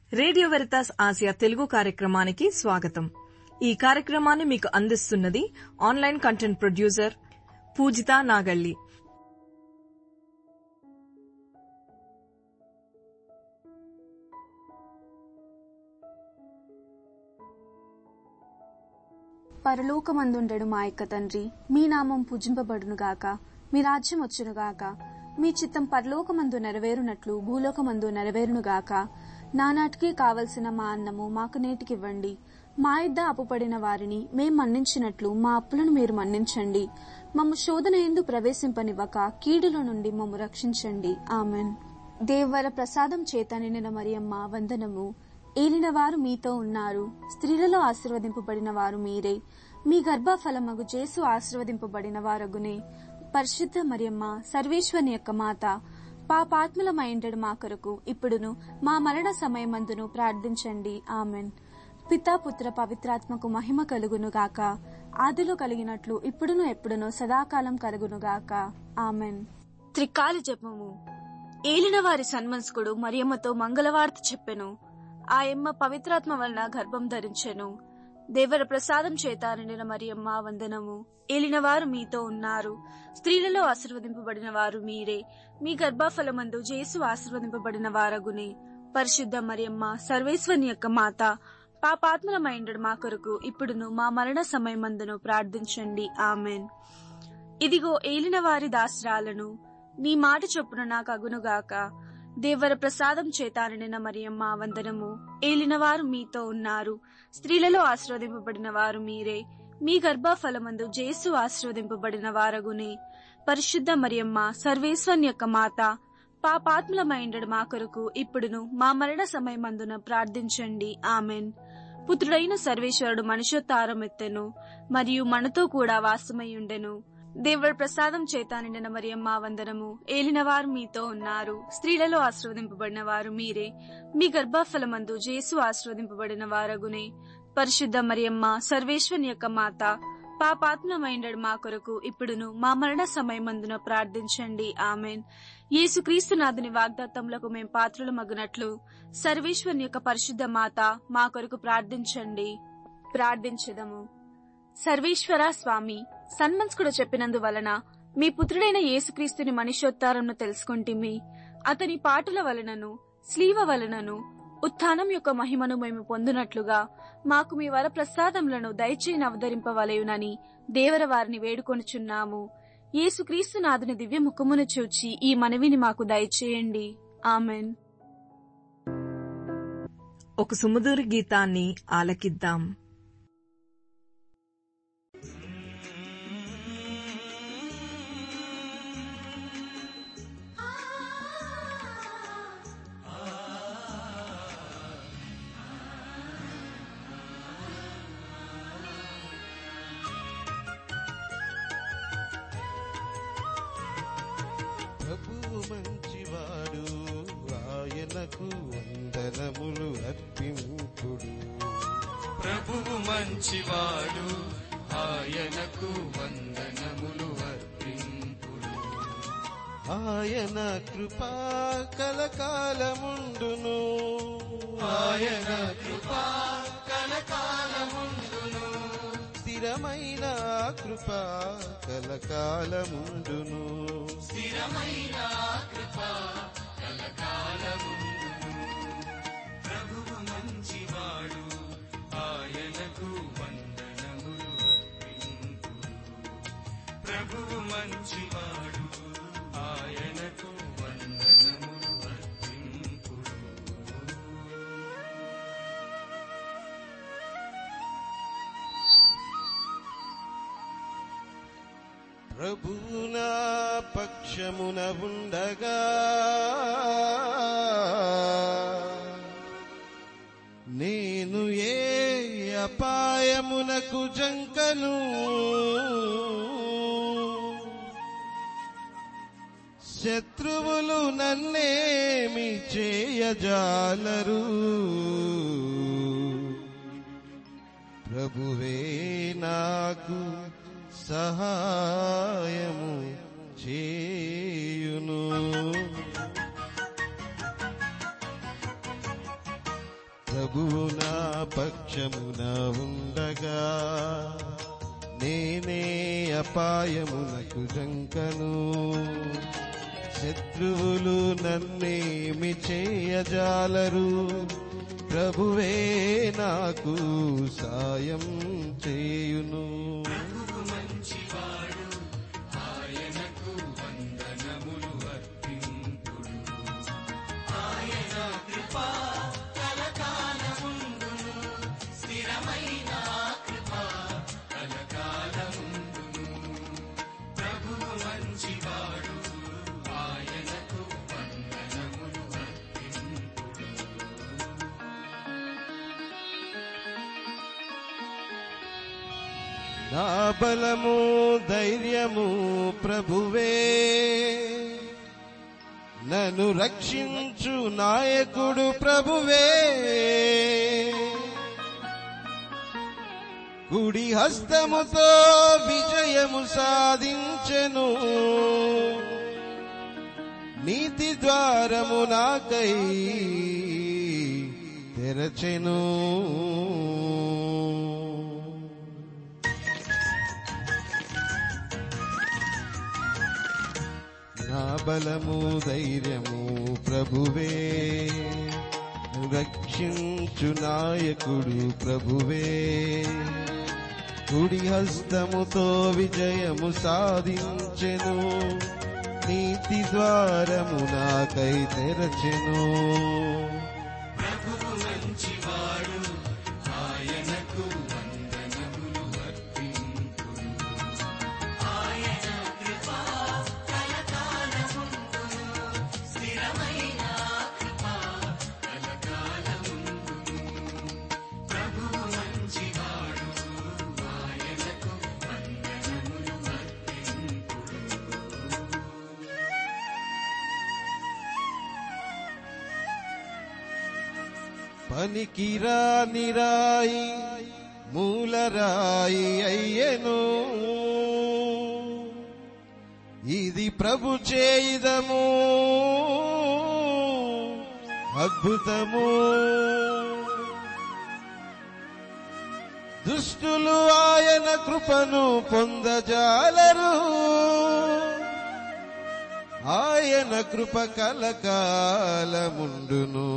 Radio Veritas Asia Telugu కార్యక్రమానికి స్వాగతం ఈ కార్యక్రమాన్ని మీకు అందిస్తున్నది online content producer Poojitha Nagalli పరలోకమందుండెడు మా యొక్క తండ్రి మీ నామం పూజింపబడునుగాక మీ రాజ్యం వచ్చునుగాక మీ చిత్తం పరలోకమందు నెరవేరునట్లు భూలోకమందు నెరవేరునుగాక నానాటికి కావలసిన మా అన్నము మాకు నేటికివ్వండి మా ఇద్ద అప్పుపడిన వారిని మేం మన్నించినట్లు మా అప్పులను మీరు మన్నించండి మమ్ము శోధన ఎందు ప్రవేశింపనివ్వక కీడుల నుండి మమ్ము రక్షించండి ఆమెన్ దేవర ప్రసాదం చేత నిండిన మరియమ్మ వందనము ఏలిన వారు మీతో ఉన్నారు స్త్రీలలో ఆశీర్వదింపబడిన వారు మీరే మీ గర్భఫలమగు జేసు ఆశీర్వదింపబడిన వారగునే పరిశుద్ధ మరియమ్మ సర్వేశ్వని యొక్క మాత పాపాత్ములమైండడు మా కొరకు ఇప్పుడును మా మరణ సమయమందును ప్రార్థించండి ఆమెన్ పితా పుత్ర పవిత్రాత్మకు మహిమ కలుగును గాక ఆదిలో కలిగినట్లు ఇప్పుడును ఎప్పుడును సదాకాలం కలుగునుగాక ఆమెన్ త్రికాల జపము ఏలిన వారి సన్మన్స్కుడు మరియమ్మతో మంగళవార్త చెప్పెను ఆయమ్మ పవిత్రాత్మ వలన గర్భం ధరించెను దేవర ప్రసాదం చేత నిండిన మరియమ్మ వందనము ఏలినవారు మీతో ఉన్నారు స్త్రీలలో ఆశీర్వదింపబడిన వారు మీరే మీ గర్భఫలమందు జేసు ఆశీర్వదింపబడిన వారగునే పరిశుద్ధ మరియమ్మ సర్వేశ్వని యొక్క మాత పాపాత్మలమైండడు మా కొరకు ఇప్పుడును మా మరణ సమయమందును ప్రార్థించండి ఆమెన్ ఇదిగో ఏలిన వారి దాసరాలను నీ మాట చొప్పున నాకు అగునుగాక దేవర ప్రసాదం చేత నిండిన మరియమ్మ వందనము ఏలినవారు మీతో ఉన్నారు స్త్రీలలో ఆశీర్వదింపబడిన వారు మీరే మీ గర్భఫలమందు జేసు ఆశీర్వదింపబడిన వారగునే పరిశుద్ధ మరియమ్మ సర్వేశ్వన్ యొక్క మాత పాపాత్ములమైండడు మా కొరకు ఇప్పుడును మా మరణ సమయమందున ప్రార్థించండి ఆమెన్ పుత్రుడైన సర్వేశ్వరుడు మనుషోత్తారం ఎత్తెను మరియు మనతో కూడా వాసమై ఉండెను దేవుడి ప్రసాదం చేత నిండిన మరియమ్మ వందనము ఏలినవారు మీతో ఉన్నారు స్త్రీలలో ఆశీర్వదింపబడిన వారు మీరే మీ గర్భఫలమందు జేసు ఆశీర్వదింపబడిన వారగునే పరిశుద్ధ మరియమ్మ సర్వేశ్వని యొక్క మాత పాపాత్మమైండడు మా కొరకు ఇప్పుడును మా మరణ సమయమందున ప్రార్థించండి ఆమెన్ యేసుక్రీస్తునాథుని వాగ్దాత్తములకు మేం పాత్రులు మగునట్లు సర్వేశ్వరుని యొక్క పరిశుద్ధ మాత మా కొరకు ప్రార్థించండి ప్రార్థించదము సర్వేశ్వర స్వామి సన్మన్స్కుడు చెప్పినందువలన మీ పుత్రుడైన యేసుక్రీస్తుని మనుష్యోత్తారంను తెలుసుకుంటిమి అతని పాటల వలనను స్లీవ వలనను ఉత్థానం యొక్క మహిమను మేము పొందునట్లుగా మాకు మీ వర ప్రసాదములను దయచేయి అవతరింపవలయునని దేవర వారిని వేడుకొనుచున్నాము యేసుక్రీస్తు నాథుని దివ్య ముఖమును చూచి ఈ మనవిని మాకు దయచేయండి ఆమెన్ ఒక సుమధుర గీతాన్ని ఆలకిద్దాం ప్రభువు మంచివాడు ఆయనకు వందనములు అర్పింపుడు ప్రభువు మంచివాడు ఆయనకు వందనములు అర్పింపుడు ఆయన కృపా కలకాలముండును ఆయన కృపా కలకాలముందును స్థిరమైన కృపా కలకాలముండును స్థిరమైన కృపా కలకాలముందును ప్రభువు మంచివాడు ఆయనకు వందనములు అర్పింపుడు ప్రభువు మంచివాడు ఆయనకు వందనములు అర్పింపుడు ప్రభువు నా పక్షమున ఉండగా నేను ఏ అపాయమునకు జంకను శత్రువులు నన్నేమి చేయజాలరు ప్రభువే నాకు సహాయము చేయును ప్రభువు నా పక్షమున ఉండగా నేనే అపాయమునకు జంకను శత్రువులు నన్నేమి చేయజాలరు ప్రభువే నాకు సాయం చేయును ప్రభువు మంచివాడు ఆయనకు వందనములు అర్పింపుడు ఆయన కృప కలకాలముందును స్థిరమైన కృప కలకాలముందును ప్రభువు మంచివాడు ఆయనకు వందనములు అర్పింపుడు నా బలము ధైర్యము ప్రభువే నన్ను రక్షించు నాయకుడు ప్రభువే కుడి హస్తముతో విజయము సాధించెను నీతి ద్వారము నాకై తెరచెను నా బలము ధైర్యము ప్రభువే రక్షించు నాయకుడు ప్రభువే కుడి హస్తముతో విజయము సాధించెను నీతి ద్వారము నాకై తెరచెను ప్రభువు మంచివాడు ఆయనకు వందనములు అర్పింపుడు ఆయన కృప కలకాలముందును స్థిరమైన కృప కలకాలముందును ప్రభువు మంచివాడు ఆయనకు వందనములు అర్పింపుడు పనికిరా నిరాయి మూలరాయి అయ్యను ఇది ప్రభు చేయిదము అద్భుతము దుష్టులు ఆయన కృపను పొందజాలరు ఆయన కృప కలకాలముండును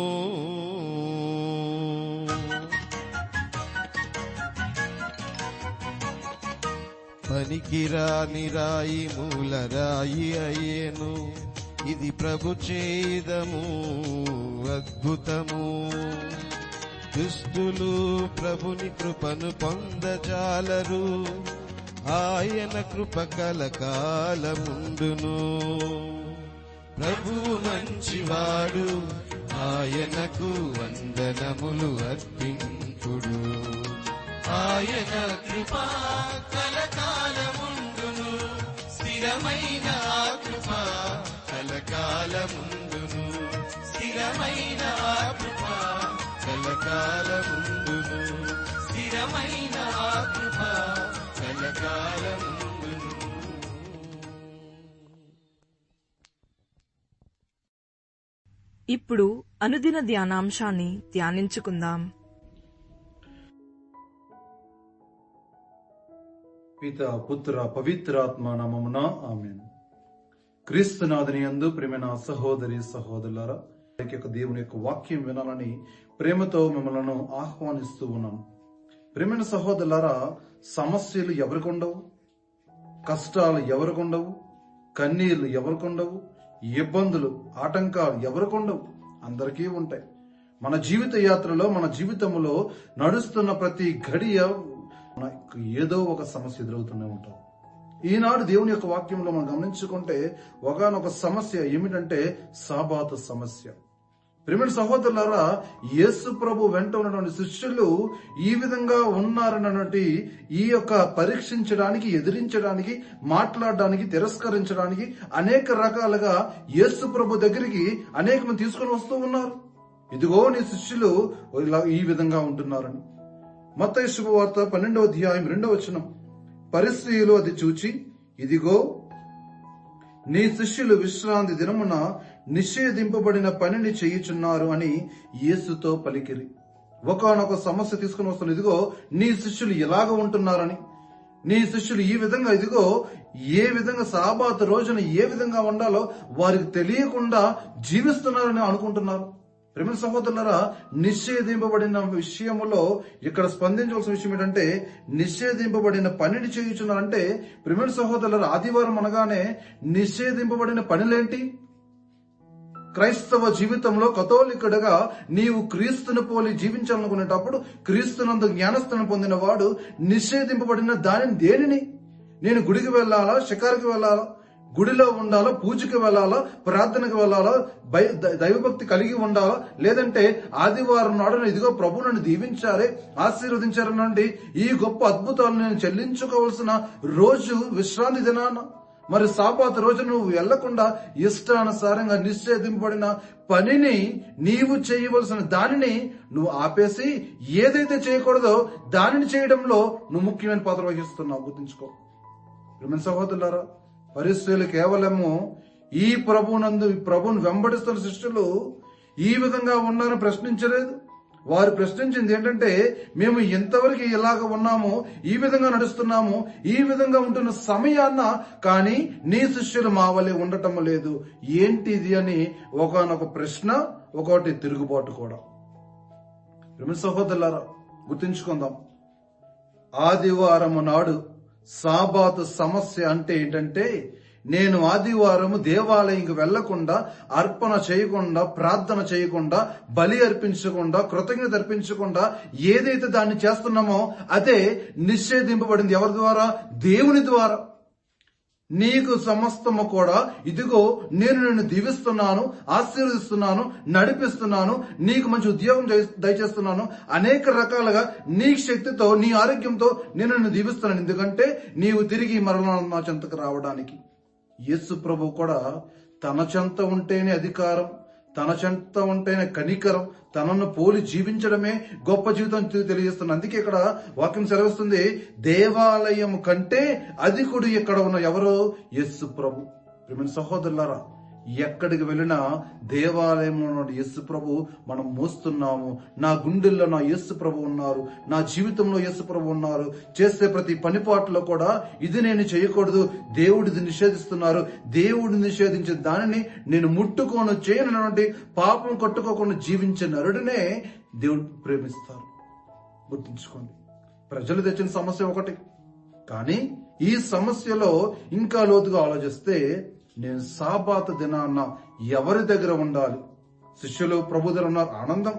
పనికిరాని రాయి మూలరాయి అయ్యేను ఇది ప్రభు చేదము అద్భుతము దుష్టులు ప్రభుని కృపను పొందజాలరు ఆయన కృప కలకాలముండును ప్రభువు మంచివాడు ఆయనకు వందనములు అర్పింపుడు ఆయన కృప కలకాలముందును స్థిరమైన ఆ కృప కలకాలముండును స్థిరమైన ఆ కృప కలకాలముండును స్థిరమైన ఆ కృప కలకాలముండును ఇప్పుడు అనుదిన ధ్యానాంశాన్ని ధ్యానించుకుందాం పిత పుత్ర పవిత్రాత్మ నామమున ఆమెన్ క్రీస్తునాథుని యందు ప్రేమైన సహోదరి సహోదరులారా ఈ యొక్క దేవుని యొక్క వాక్యం వినాలని ప్రేమతో మిమ్మల్ని ఆహ్వానిస్తూ ఉన్నాను ప్రేమైన సహోదరులారా సమస్యలు ఎవరికొండవు కష్టాలు ఎవరికొండవు కన్నీళ్లు ఎవరికొండవు ఇబ్బందులు ఆటంకాలు ఎవరికొండవు అందరికీ ఉంటాయి మన జీవిత యాత్రలో మన జీవితంలో నడుస్తున్న ప్రతి గడియ మనకు ఏదో ఒక సమస్య ఎదురవుతూనే ఉంటాం ఈనాడు దేవుని యొక్క వాక్యంలో మనం గమనించుకుంటే ఒకనొక సమస్య ఏమిటంటే సాబాతు సమస్య ప్రిమిడ్ సహోదరులారా యేసు ప్రభు వెంట ఉన్నటువంటి శిష్యులు ఈ విధంగా ఉన్నారన్నటువంటి ఈ యొక్క పరీక్షించడానికి ఎదిరించడానికి మాట్లాడడానికి తిరస్కరించడానికి అనేక రకాలుగా యేసు ప్రభు దగ్గరికి అనేక మంది తీసుకొని వస్తూ ఉన్నారు ఇదిగో నీ శిష్యులు ఇలా ఈ విధంగా ఉంటున్నారని మత్తయి శుభవార్త పన్నెండవ అధ్యాయం రెండవ వచనం పరిస్థితులు అది చూచి ఇదిగో నీ శిష్యులు విశ్రాంతి దినమున నిషేధింపబడిన పనిని చేయుచున్నారు అని యేసుతో పలికిరి ఒకనొక సమస్య తీసుకుని వస్తున్న ఇదిగో నీ శిష్యులు ఎలాగ ఉంటున్నారని నీ శిష్యులు ఈ విధంగా ఇదిగో ఏ విధంగా సాబాత్ రోజున ఏ విధంగా ఉండాలో వారికి తెలియకుండా జీవిస్తున్నారని అనుకుంటున్నారు ప్రేమ సహోదరులరా నిషేధింపబడిన విషయములో ఇక్కడ స్పందించవలసిన విషయం ఏంటంటే నిషేధింపబడిన పనిని చేయుచున్నారంటే ప్రేమ సహోదరుల ఆదివారం అనగానే నిషేధింపబడిన పనులేంటి క్రైస్తవ జీవితంలో కథోలికుడుగా నీవు క్రీస్తును పోలి జీవించాలనుకునేటప్పుడు క్రీస్తునందు జ్ఞానస్థానం పొందిన వాడు నిషేధింపబడిన దానిని దేనిని నేను గుడికి వెళ్ళాలా షికారుకి వెళ్ళాలా గుడిలో ఉండాలా పూజకి వెళ్ళాలా ప్రార్థనకి వెళ్ళాలా భయ- ద- దైవభక్తి కలిగి ఉండాలా లేదంటే ఆదివారం నాడు ఇదిగో ప్రభు నన్ను దీవించారే ఆశీర్వదించారనండి ఈ గొప్ప అద్భుతాలను నేను చెల్లించుకోవాల్సిన రోజు విశ్రాంతి దినాన మరి సాపాత రోజు నువ్వు వెళ్లకుండా ఇష్టానుసారంగా నిషేధింపబడిన పనిని నీవు చేయవలసిన దానిని నువ్వు ఆపేసి ఏదైతే చేయకూడదో దానిని చేయడంలో నువ్వు ముఖ్యమైన పాత్ర వహిస్తున్నావు గుర్తుంచుకో ప్రియమైన సహోదరులారా పరిస్థితులు కేవలము ఈ ప్రభునందు ఈ ప్రభుని వెంబడిస్తున్న శిష్యులు ఈ విధంగా ఉన్నారని ప్రశ్నించలేదు వారు ప్రశ్నించింది ఏంటంటే మేము ఎంతవరకు ఇలాగ ఉన్నాము ఈ విధంగా నడుస్తున్నాము ఈ విధంగా ఉంటున్న సమయాన్న కానీ నీ శిష్యులు మా వలె ఉండటం లేదు ఏంటిది అని ఒకనొక ప్రశ్న ఒకటి తిరుగుబాటు కూడా ప్రేమ సహోదరులారా గుర్తుంచుకుందాం ఆదివారము నాడు సాబాతు సమస్య అంటే ఏంటంటే నేను ఆదివారము దేవాలయంకి వెళ్లకుండా అర్పణ చేయకుండా ప్రార్థన చేయకుండా బలి అర్పించకుండా కృతజ్ఞత అర్పించకుండా ఏదైతే దాన్ని చేస్తున్నామో అదే నిషేధింపబడింది ఎవరి ద్వారా దేవుని ద్వారా నీకు సమస్తము కూడా ఇదిగో నేను నిన్ను దీవిస్తున్నాను ఆశీర్వదిస్తున్నాను నడిపిస్తున్నాను నీకు మంచి ఉద్యోగం దయ- దయచేస్తున్నాను అనేక రకాలుగా నీ శక్తితో నీ ఆరోగ్యంతో నేను నిన్ను దీవిస్తున్నాను ఎందుకంటే నీవు తిరిగి మరలా నా చెంతకు రావడానికి యేసు ప్రభు కూడా తన చెంత ఉంటేనే అధికారం తన చెంత ఉంటేనే కనికరం తనను పోలి జీవించడమే గొప్ప జీవితం తె- తెలియజేస్తుంది అందుకే ఇక్కడ వాక్యం సెలవిస్తుంది దేవాలయం కంటే అధికుడు ఇక్కడ ఉన్న ఎవరు యేసు ప్రభు ప్రియమైన సహోదరులారా ఎక్కడికి వెళ్ళినా దేవాలయంలో ఉన్న యేసు ప్రభు మనం మోస్తున్నాము నా గుండెల్లో నా యేసు ప్రభు ఉన్నారు నా జీవితంలో యేసు ప్రభు ఉన్నారు చేసే ప్రతి పనిపాట్లో కూడా ఇది నేను చేయకూడదు దేవుడిది నిషేధిస్తున్నారు దేవుడు నిషేధించే దానిని నేను ముట్టుకోను చేయనటువంటి పాపం కట్టుకోకుండా జీవించే నరుడినే దేవుడు ప్రేమిస్తారు గుర్తుంచుకోండి ప్రజలు తెచ్చిన సమస్య ఒకటి కానీ ఈ సమస్యలో ఇంకా లోతుగా ఆలోచిస్తే నేను సాబాత దినాన్న ఎవరి దగ్గర ఉండాలి శిష్యులు ప్రభు దగ్గర ఉన్నారు ఆనందం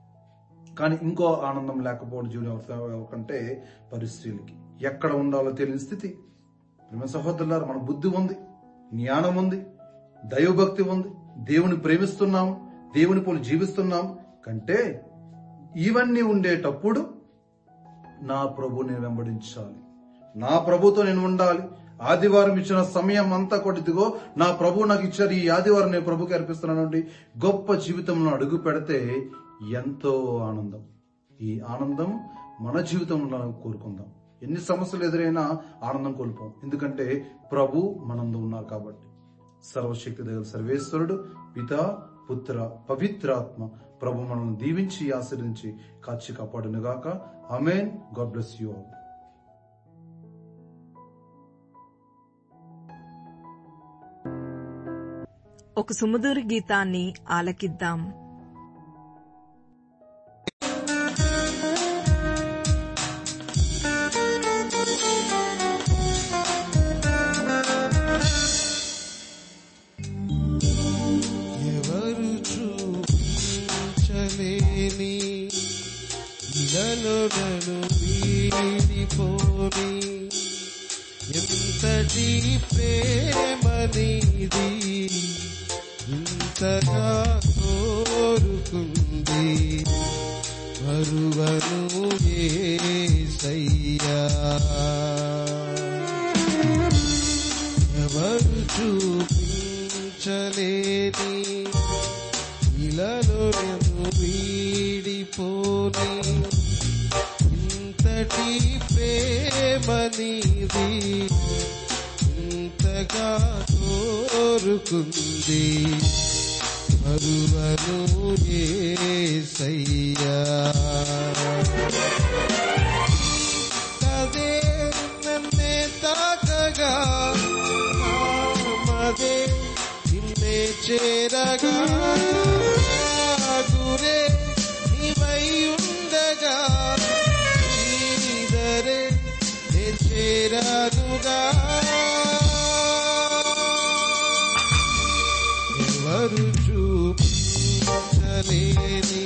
కానీ ఇంకో ఆనందం లేకపోవడం జీవన కంటే పరిస్థితులకి ఎక్కడ ఉండాలో తెలియని స్థితి ప్రేమ సహోదరులారు మన బుద్ధి ఉంది జ్ఞానం ఉంది దైవభక్తి ఉంది దేవుని ప్రేమిస్తున్నాం దేవుని పోలి జీవిస్తున్నాం కంటే ఇవన్నీ ఉండేటప్పుడు నా ప్రభు నేను వెంబడించాలి నా ప్రభుతో నేను ఉండాలి ఆదివారం ఇచ్చిన సమయం అంతా కొద్దిగో నా ప్రభు నాకు ఇచ్చారు ఈ ఆదివారం నేను ప్రభుకి అర్పిస్తున్నానండి గొప్ప జీవితంలో అడుగు పెడితే ఎంతో ఆనందం ఈ ఆనందం మన జీవితంలో కోరుకుందాం ఎన్ని సమస్యలు ఎదురైనా ఆనందం కోల్పోం ఎందుకంటే ప్రభు మనందు ఉన్నారు కాబట్టి సర్వశక్తి దగ్గర సర్వేశ్వరుడు పిత పుత్ర పవిత్రాత్మ ప్రభు మనల్ని దీవించి ఆశ్రయించి కాచి కాపాడునుగాక amen God bless you all ఒక సుమధుర గీతాన్ని ఆలకిద్దాం ఎవరు చూచలేని ఇలను నన్ను వీడిపోని ఎంతటి ప్రేమనిది ఇంతగా కోరుకుంది మరువను ఏసయ్యా ఎవరు చూపించలేని ఇలాలో నేను వీడిపోని ఇంతటి ప్రేమనిది ఇంతగా కోరుకుంది మరువను ఏసయ్యా చేరగా గురే నీవై ఉండగా నీదరే నే చేరానుగా ఎవరు చూపించలేని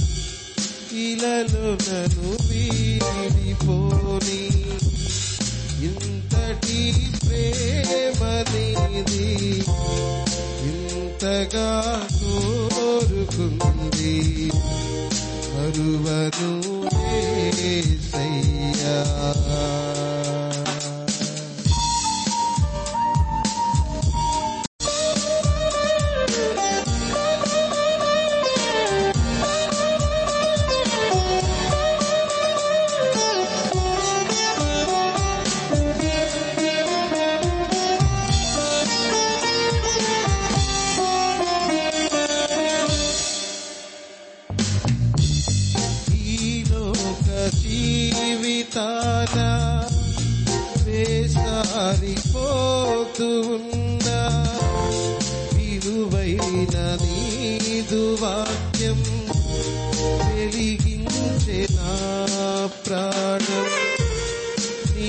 ఇలలో నన్ను వీడిపోని ఇంతటి ప్రేమ నీది ఇంతగా కోరుకుంది అరువను ఏసయ్యా ఈ లోక జీవితాన వేసారిపోతూ ఉన్నా విలువైన నీదు వాక్యం వెలిగించే నా ప్రాణం నీ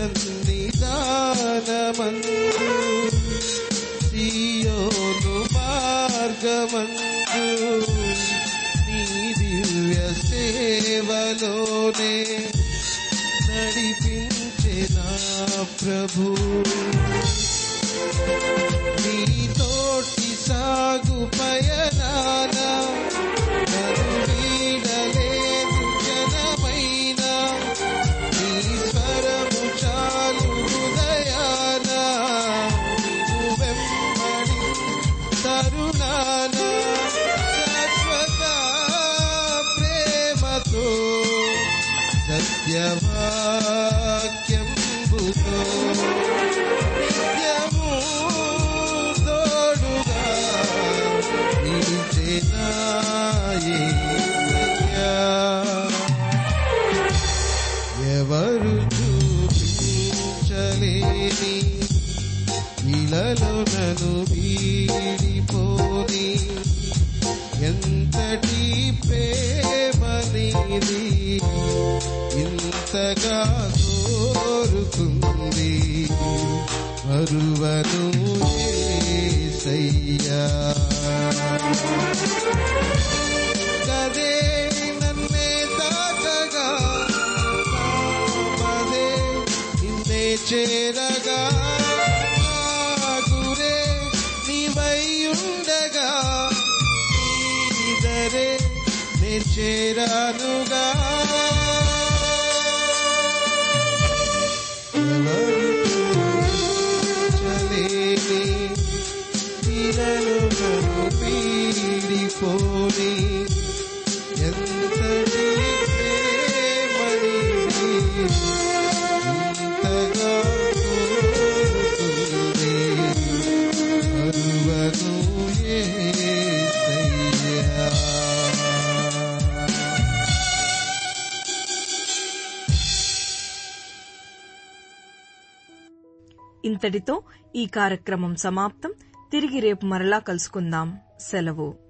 సన్నిధానమందు సియోను మార్గమందు నీ దివ్య సేవలోనే నడిపించే నా ప్రభు నీ తోటి సాగు పయనాన నన్ను వీడలేదు జనమైన నీ స్వరము చాలు హృదయాన నిన్ను వెంబడి తరుణాన శాశ్వత ప్రేమతో సత్యవాక్యంబుతో నిత్యము తోడుగా నిలిచేనా యేసయ్యా. ఎవరు చూపించలేని ఇలలో నన్ను వీడిపోని ఎంతటి ప్రేమ నీది ఇంతగా కోరుకుంది మరువను ఏసయ్యా కదే నన్నే తాకగా నామదే నిన్నే చేరగా నా గురే నీవై ఉండగా నీదరే నే చేరానుగా చలేని తీరను నన్ను పీడిపోని ఎంతటి ప్రేమని ఇంతగా కోరుతుంది అరువను యేసయ్యా ఇంతటితో ఈ కార్యక్రమం సమాప్తం తిరిగి రేపు మరలా కలుసుకుందాం సెలవు